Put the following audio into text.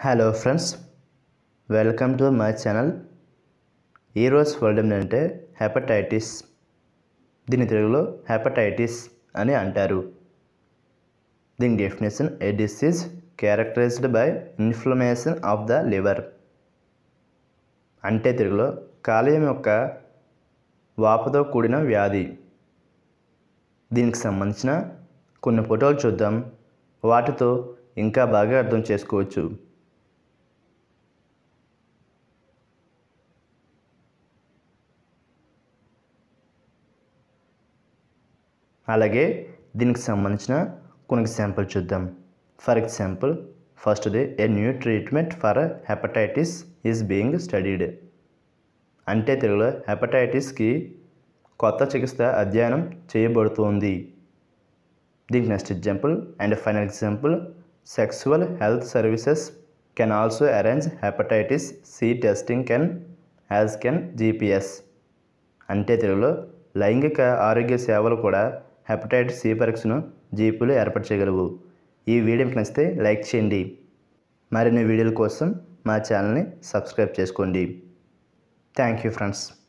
hello friends welcome to my channel ఈరోజు word ఏంటంటే hepatitis దీని తెలుగులో హెపటైటిస్ అని అంటారు దీని definition a disease characterised by inflammation of the liver అంటే తెలుగులో కాలేయం యొక్క వాపుతో కూడిన వ్యాధి దీనికి సంబంధించిన కొన్ని ఫోటోలు చూద్దాం వాటితో ఇంకా బాగా అర్థం చేసుకోవచ్చు అలాగే దీనికి సంబంధించిన కొన్ని ఎగ్జాంపుల్ చూద్దాం ఫర్ ఎగ్జాంపుల్ ఫస్ట్ది a new treatment for hepatitis is being studied అంటే తెలుగులో హెపటైటిస్కి కొత్త చికిత్స అధ్యయనం చేయబడుతోంది దీనికి next example and final example sexual health services can also arrange hepatitis C testing can as can GPs అంటే తెలుగులో లైంగిక ఆరోగ్య సేవలు కూడా హెపటైటిస్ సి పరీక్షను జీపీలో ఏర్పాటు చేయగలవు ఈ వీడియో మీకు నచ్చితే లైక్ చేయండి మరిన్ని వీడియోల కోసం మా ఛానల్ని సబ్స్క్రైబ్ చేసుకోండి థ్యాంక్ యూ ఫ్రెండ్స్